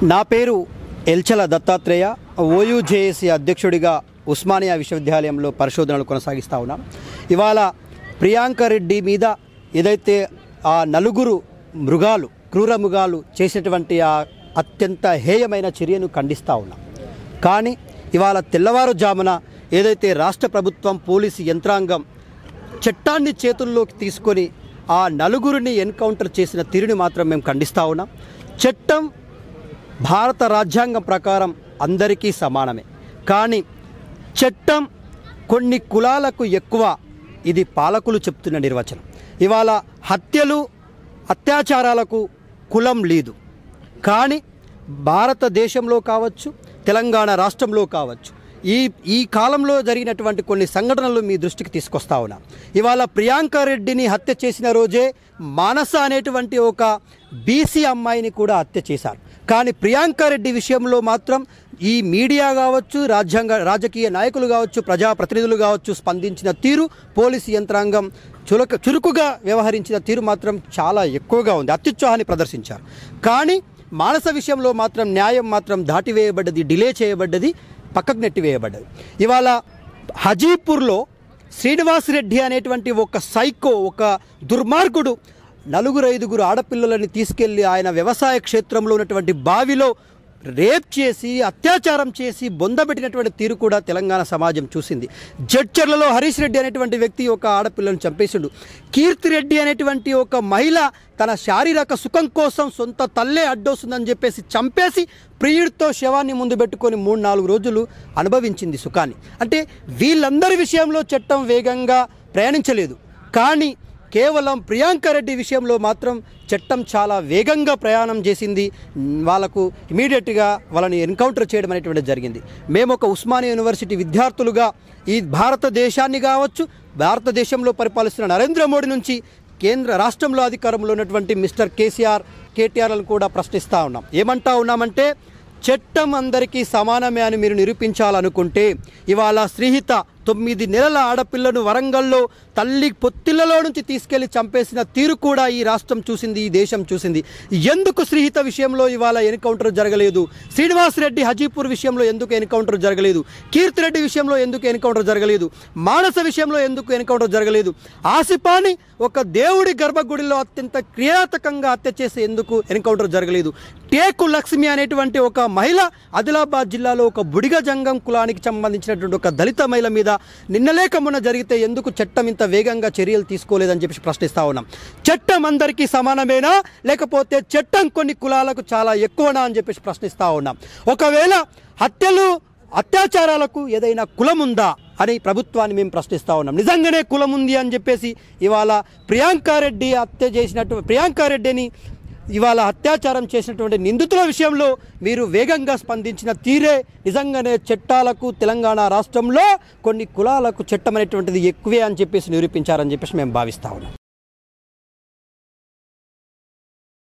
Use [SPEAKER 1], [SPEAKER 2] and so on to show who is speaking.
[SPEAKER 1] నా పేరు ఎల్చల దత్తాత్రేయ ఓయూజేఏసీ అధ్యక్షుడిగా ఉస్మానియా విశ్వవిద్యాలయంలో పరిశోధనలు కొనసాగిస్తూ ఉన్నాను ఇవాళ ప్రియాంక రెడ్డి మీద ఏదైతే ఆ నలుగురు మృగాలు క్రూర మృగాలు చేసినటువంటి ఆ అత్యంత హేయమైన చర్యను ఖండిస్తూ ఉన్నాం కానీ ఇవాళ తెల్లవారుజామున ఏదైతే రాష్ట్ర ప్రభుత్వం పోలీసు యంత్రాంగం చట్టాన్ని చేతుల్లోకి తీసుకొని ఆ నలుగురిని ఎన్కౌంటర్ చేసిన తీరుని మాత్రం మేము ఖండిస్తూ ఉన్నాం చట్టం భారత రాజ్యాంగం ప్రకారం అందరికీ సమానమే కానీ చట్టం కొన్ని కులాలకు ఎక్కువ ఇది పాలకులు చెప్తున్న నిర్వచనం ఇవాళ హత్యలు అత్యాచారాలకు కులం లేదు కానీ భారతదేశంలో కావచ్చు తెలంగాణ రాష్ట్రంలో కావచ్చు ఈ ఈ కాలంలో జరిగినటువంటి కొన్ని సంఘటనలు మీ దృష్టికి తీసుకొస్తా ఉన్నా ఇవాళ ప్రియాంక రెడ్డిని హత్య చేసిన రోజే మానస అనేటువంటి ఒక బీసీ అమ్మాయిని కూడా హత్య చేశారు కానీ ప్రియాంక రెడ్డి విషయంలో మాత్రం ఈ మీడియా కావచ్చు రాజ్యాంగ రాజకీయ నాయకులు కావచ్చు ప్రజాప్రతినిధులు కావచ్చు స్పందించిన తీరు పోలీసు యంత్రాంగం చులక చురుకుగా వ్యవహరించిన తీరు మాత్రం చాలా ఎక్కువగా ఉంది అత్యుత్సాహాన్ని ప్రదర్శించారు కానీ మానస విషయంలో మాత్రం న్యాయం మాత్రం దాటివేయబడ్డది డిలే చేయబడ్డది పక్కకు నెట్టివేయబడ్డది ఇవాళ హజీపూర్లో శ్రీనివాస్ రెడ్డి అనేటువంటి ఒక సైకో ఒక దుర్మార్గుడు నలుగురు ఐదుగురు ఆడపిల్లలని తీసుకెళ్లి ఆయన వ్యవసాయ క్షేత్రంలో ఉన్నటువంటి బావిలో రేప్ చేసి అత్యాచారం చేసి బొందబెట్టినటువంటి తీరు కూడా తెలంగాణ సమాజం చూసింది జడ్చర్లలో హరీష్ రెడ్డి అనేటువంటి వ్యక్తి ఒక ఆడపిల్లను చంపేసిండు కీర్తి రెడ్డి అనేటువంటి ఒక మహిళ తన శారీరక సుఖం కోసం సొంత తల్లే అడ్డొస్తుందని చెప్పేసి చంపేసి ప్రియుడితో శవాన్ని ముందు పెట్టుకొని మూడు నాలుగు రోజులు అనుభవించింది సుఖాన్ని అంటే వీళ్ళందరి విషయంలో చట్టం వేగంగా ప్రయాణించలేదు కానీ కేవలం ప్రియాంక రెడ్డి విషయంలో మాత్రం చట్టం చాలా వేగంగా ప్రయాణం చేసింది వాళ్ళకు ఇమీడియట్గా వాళ్ళని ఎన్కౌంటర్ చేయడం అనేటువంటిది జరిగింది మేము ఒక ఉస్మానియా యూనివర్సిటీ విద్యార్థులుగా ఈ భారతదేశాన్ని కావచ్చు భారతదేశంలో పరిపాలిస్తున్న నరేంద్ర మోడీ నుంచి కేంద్ర రాష్ట్రంలో అధికారంలో ఉన్నటువంటి మిస్టర్ కేసీఆర్ కేటీఆర్లను కూడా ప్రశ్నిస్తూ ఉన్నాం ఏమంటా ఉన్నామంటే చట్టం అందరికీ సమానమే అని మీరు నిరూపించాలనుకుంటే ఇవాళ శ్రీహిత తొమ్మిది నెలల ఆడపిల్లను వరంగల్లో తల్లి పొత్తిళ్లలో నుంచి తీసుకెళ్లి చంపేసిన తీరు కూడా ఈ రాష్ట్రం చూసింది ఈ దేశం చూసింది ఎందుకు శ్రీహిత విషయంలో ఇవాళ ఎన్కౌంటర్ జరగలేదు శ్రీనివాస్ రెడ్డి హజీపూర్ విషయంలో ఎందుకు ఎన్కౌంటర్ జరగలేదు కీర్తి రెడ్డి విషయంలో ఎందుకు ఎన్కౌంటర్ జరగలేదు మానస విషయంలో ఎందుకు ఎన్కౌంటర్ జరగలేదు ఆసిపాని ఒక దేవుడి గర్భగుడిలో అత్యంత క్రియాత్మకంగా హత్య చేసి ఎందుకు ఎన్కౌంటర్ జరగలేదు టేకు లక్ష్మి అనేటువంటి ఒక మహిళ ఆదిలాబాద్ జిల్లాలో ఒక బుడిగ జంగం కులానికి సంబంధించినటువంటి ఒక దళిత మహిళ మీద నిన్నలేక మొన్న జరిగితే ఎందుకు చట్టం ఇంత వేగంగా చర్యలు తీసుకోలేదని చెప్పి ప్రశ్నిస్తా ఉన్నాం చట్టం అందరికీ సమానమేనా లేకపోతే చట్టం కొన్ని కులాలకు చాలా ఎక్కువనా అని చెప్పేసి ప్రశ్నిస్తా ఉన్నాం ఒకవేళ హత్యలు అత్యాచారాలకు ఏదైనా కులం ఉందా అని ప్రభుత్వాన్ని మేము ప్రశ్నిస్తా ఉన్నాం నిజంగానే కులం ఉంది అని చెప్పేసి ఇవాళ ప్రియాంకారెడ్డి హత్య చేసినట్టు ప్రియాంకారెడ్డిని ఇవాళ అత్యాచారం చేసినటువంటి నిందితుల విషయంలో మీరు వేగంగా స్పందించిన తీరే నిజంగానే చట్టాలకు తెలంగాణ రాష్ట్రంలో కొన్ని కులాలకు చట్టం అనేటువంటిది ఎక్కువే అని చెప్పేసి నిరూపించారని చెప్పేసి మేము భావిస్తా ఉన్నాం